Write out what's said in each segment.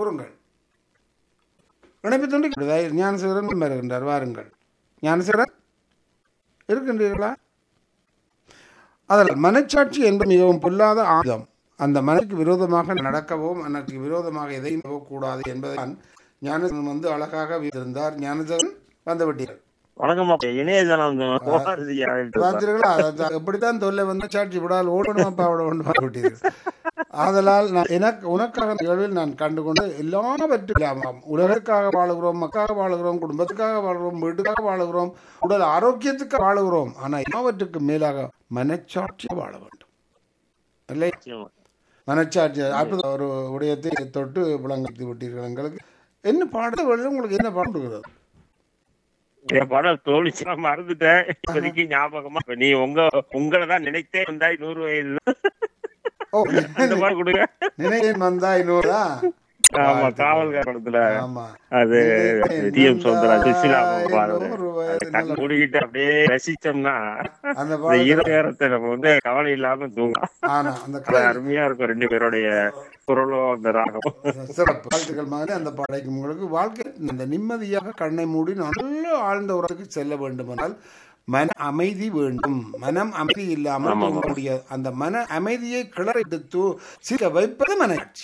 கூறுங்கள் இணைப்பு துண்டிக்கிறது ஞானசேகரன் வருகின்றார் வாருங்கள் ஞானசேகரன் இருக்கின்றீர்களா அதில் மனச்சாட்சி என்பது மிகவும் பொல்லாத ஆயுதம் அந்த மனதுக்கு விரோதமாக நடக்கவும் அதற்கு விரோதமாக எதையும் போகக்கூடாது என்பதைதான் ஞானசேகரன் வந்து அழகாக வைத்திருந்தார் ஞானசேகரன் வந்துவிட்டீர்கள் வணக்கம் அப்பா. இணையதளம் போகாதீங்க. பார்த்தீர்களா அதான் எப்படித்தான் தொல்லை வந்து சாட்சி விடால் ஓடணுமாப்பா விட ஒன்று விட்டீர்கள் ஆதலால் நான் எனக்கு உனக்காக நிகழ்வில் நான் கண்டுகொண்டு எல்லாவற்றிலும் உலகத்துக்காக வாழுகிறோம் மக்களுக்காக வாழுகிறோம் குடும்பத்துக்காக வாழுகிறோம் வீட்டுக்காக வாழுகிறோம் உடல் ஆரோக்கியத்துக்காக வாழுகிறோம் ஆனால் எல்லாவற்றுக்கும் மேலாக மனச்சாட்சியாக வாழ வேண்டும் இல்லை நிச்சயமா. மனச்சாட்சி அற்புத ஒரு உடையத்தை தொட்டு விளங்கி விட்டீர்கள் எங்களுக்கு என்ன பாட உங்களுக்கு என்ன பாடுகிறது என் படம் தோழிச்சுனா மறந்துட்டேன் இப்போதைக்கு ஞாபகமா இப்ப நீ உங்க உங்களை தான் நினைத்தே வந்தாய் நூறு வயது ஓ அந்த பாடம் கொடுங்க நினைவேன் வந்தா இன்னொருதா ஆமா காவல்கார படத்துல ஆமா அது டி எம் சௌந்தரராஜ் சுசிலா பாடுறது. நூறு வயது அது கண் மூடிக்கிட்டு அப்படியே ரசிச்சோம்னா அந்த இந்த பாடல் இரவு நேரத்தை நம்ம வந்து கவலை இல்லாம தூங்கலாம் ஆனா அந்த அது கலை அருமையா இருக்கும் ரெண்டு பேருடைய குரலும் அந்த ராகம் சிறப்பு வாழ்த்துக்கள் மாதிரி அந்த பாடைக்கு உங்களுக்கு வாழ்க்கை இந்த நிம்மதியாக கண்ணை மூடி நல்ல ஆழ்ந்த உறவுக்கு செல்ல வேண்டும் என்றால் மன அமைதி வேண்டும் மனம் அமைதி இல்லாமல் ஆமாம். தூங்க முடியாது அந்த மன அமைதியை கிளறிட்டு தூ- சிக்க வைப்பது மனச்சாட்சி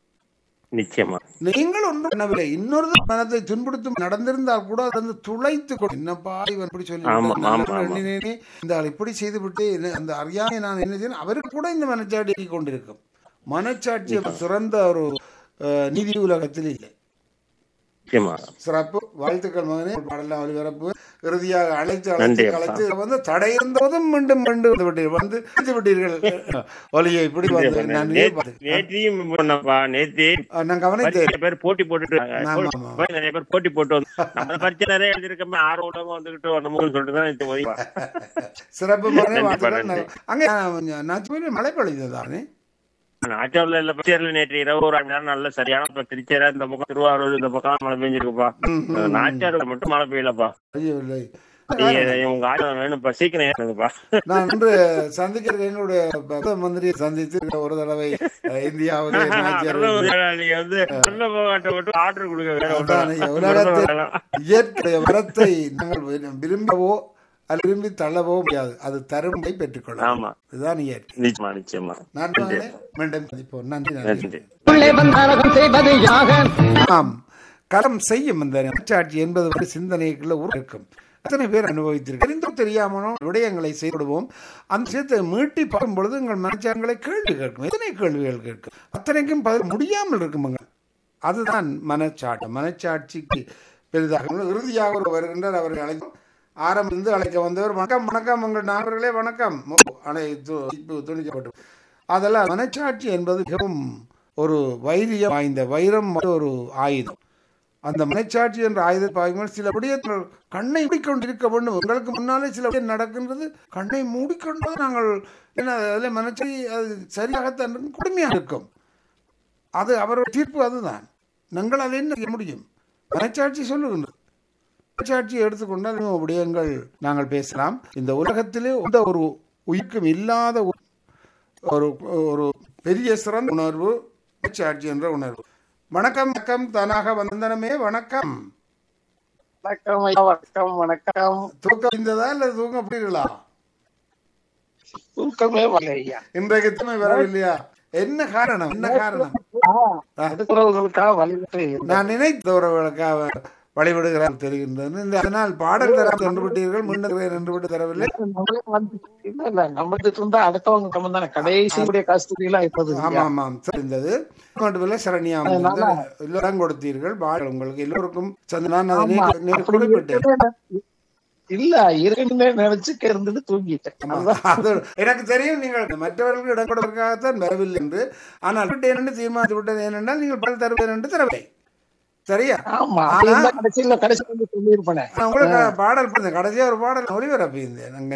நிச்சயமா நீங்கள் ஒன்றும் பண்ணவில்லை இன்னொரு மனத்தை துன்புறுத்தும் நடந்திருந்தால் கூட அதை வந்து துளைத்து கொடு என்னப்பா இவன் இப்படி சொல்லி ஆமா, விட்டான். ஆமா, நான் ஆமா. எண்ணினேனே, இந்த ஆள் இப்படி செய்து விட்டு என்ன- அந்த அறியாமை நான் என்ன செய்யணும் அவருக்கு கூட இந்த மனச்சாட்சி கொண்டிருக்கும் மனச்சாட்சி சிறந்த ஒரு அஹ், நீதி உலகத்தில் இல்லை நிச்சயமா சிறப்பு வாழ்த்துக்கள் மகனே பாடலாம் ஒளிபரப்பு இறுதியாக அழைத்து நன்றி அழைத்து அப்பா. கலைத்து வந்து தடை இருந்ததும் மீண்டும் மீண்டும் வந்து விட்டீர்கள் வந்து இழுத்து விட்டீர்கள் ஒலியை இப்படி வந்து நன்றி நேற்றையும் பண்ணப்பா நேத்தி நான் கவனித்தேன் நிறைய பேர் போட்டி போட்டுட்டு ஆமா, ஆமா. போய் நிறைய பேர் போட்டி போட்டு வந்து நம்ம பரிச்சை நிறைய எழுதிருக்கோமே ஆறு விடமா வந்துகிட்டு வரணும்னு சொல்லிட்டு தான் இது ஒதுக்கி சிறப்பு மகனே நன்றி, வாழ்த்துக்கள் நன்றி. அங்கே நான் மழை பொழிந்ததானே நாட்டாவில் இல்ல பச்சேரியில் நேற்று இரவு ஒரு அரை நேரம் நல்ல சரியான இப்ப திருச்சேரா இந்த பக்கம் திருவாரூர் இந்த பக்கம் மழை பெஞ்சிருக்குப்பா நாட்டாறுல மட்டும் மழை பெய்யலப்பா ஐயோ இல்லை நீங்க உங்க ஆயுதம் வேணும்ப்பா சீக்கிரம் ஏறுங்கப்பா நான் இன்று சந்திக்கிற எங்களுடைய பிரதம மந்திரியை சந்தித்து ஒரு தடவை அஹ், இந்தியாவுக்கு நாச்சியார் நீங்க வந்து நல்ல போகாட்ட மட்டும் ஆர்டர் கொடுங்க வேற அதான் ஐயா, ஒண்ணும் உலகத்தில் வேணாம். இயற்கை வரத்தை நாங்கள் வி- விரும்பவோ அல்லது விரும்பி தள்ளவோ முடியாது அது தரும்பை பெற்றுக்கொள்ளலாம் ஆமா இதுதான் இயற்கை நிச்சயமா நிச்சயமா நன்றி மகனே. மீண்டும் சந்திப்போம் நன்றி நன்றி நன்றி உள்ளே வந்தாரகம் செய்வது யாக ஆம் களம் செய்யும் இந்த மனச்சாட்சி என்பது ஒரு சிந்தனைக்குள்ள ஊர் இருக்கும் அத்தனை பேர் அனுபவித்திருக்க தெரிந்தோ தெரியாமலோ விடயங்களை செய்துவிடுவோம் அந்த விஷயத்தை மீட்டி பார்க்கும் பொழுது உங்கள் மனச்சாங்களை கேள்வி கேட்கும் எத்தனை கேள்விகள் கேட்கும் அத்தனைக்கும் பதில் முடியாமல் இருக்குமுங்க அதுதான் மனச்சாட்டம் மனச்சாட்சிக்கு பெரிதாக இறுதியாக ஒரு வருகின்றார் அவரை அழைக்கும் ஆரம்பித்து அழைக்க வந்தவர் வணக்கம் வணக்கம் உங்கள் நண்பர்களே வணக்கம் ஓ, அணை து- இப்ப துணிக்கப்பட்டு அதெல்லாம் மனச்சாட்சி என்பது மிகவும் ஒரு வைரியம் வாய்ந்த வைரம் வாய்ந்த ஒரு ஆயுதம் அந்த மனச்சாட்சி என்ற ஆயுதத்தை பார்க்கும்போது சில விடயத்தில் கண்ணை மூடிக்கொண்டிருக்க வேண்டும் உங்களுக்கு முன்னாலே சில விடயம் நடக்கின்றது கண்ணை மூடிக்கொண்டு நாங்கள் என்ன அதில் மனச்சாட்சி அது சரியாகத்தான் இருக்கும், கொடுமையாக இருக்கும் அது அவரோட தீர்ப்பு அதுதான் நாங்கள் அதை என்ன செய்ய முடியும் மனச்சாட்சி சொல்லுகின்றது மனச்சாட்சியை எடுத்துக்கொண்டால் இன்னும் விடயங்கள் நாங்கள் பேசலாம் இந்த உலகத்திலே எந்த ஒரு உயிர்க்கும் இல்லாத ஒரு- ஒரு ஒரு பெரிய சிறந்த உணர்வு மனச்சாட்சி என்ற உணர்வு வணக்கம் வணக்கம் தானாக வந்தனமே வணக்கம் வணக்கம் ஐயா வணக்கம் வணக்கம் தூக்கம் இருந்ததா இல்ல தூங்க போறீங்களா தூக்கமே வரல ஐயா இன்றைக்கு தூமை வரவில்லையா என்ன காரணம் என்ன காரணம் அடுக்கிறவர்களுக்காக வழிபட்டு நான் நினைத்த உறவுகளுக்காக வழிபடுகிறார் தெரிகின்றது இந்த அதனால் பாடல் தர என்று விட்டீர்கள் மீண்டும் என்று விட்டு தரவில்லை நம்மளே வந்து இல்ல இல்ல நம்மகிட்ட இருந்தா அடுத்தவங்க நம்ம தானே கடைசியுடைய கஸ்தூரியெல்லாம் இப்போது ஆமா ஆமாம் தெரிந்தது மட்டுமில்ல சரணியா எல்லாம் கொடுத்தீர்கள் பாடல் உங்களுக்கு எல்லோருக்கும் சந்த- நான் அதை நேற்று- நேற்று குறிப்பிட்டேன் இல்ல இருக்கணுமே நினைச்சுக்க இருந்துட்டு தூங்கிட்டேன் அதுதான் அது எனக்கு தெரியும் நீங்கள் மற்றவர்களுக்கு இடம் கொடுப்பதற்காகத்தான் வரவில்லை என்று ஆனால் விட்டேன் என்று தீர்மானித்து விட்டது ஏனென்றால் நீங்கள் பல் தருவேன் என்று தரவில்லை சரியா ஆமா அப்படி இருந்தா கடைசியில கடைசியில வந்து சொல்லியிருப்பேன் நான் உங்களுக்கு பாடல் பண்ணேன் கடைசியா ஒரு பாடல் ஒளிபரப்பி இருந்தேன் அங்க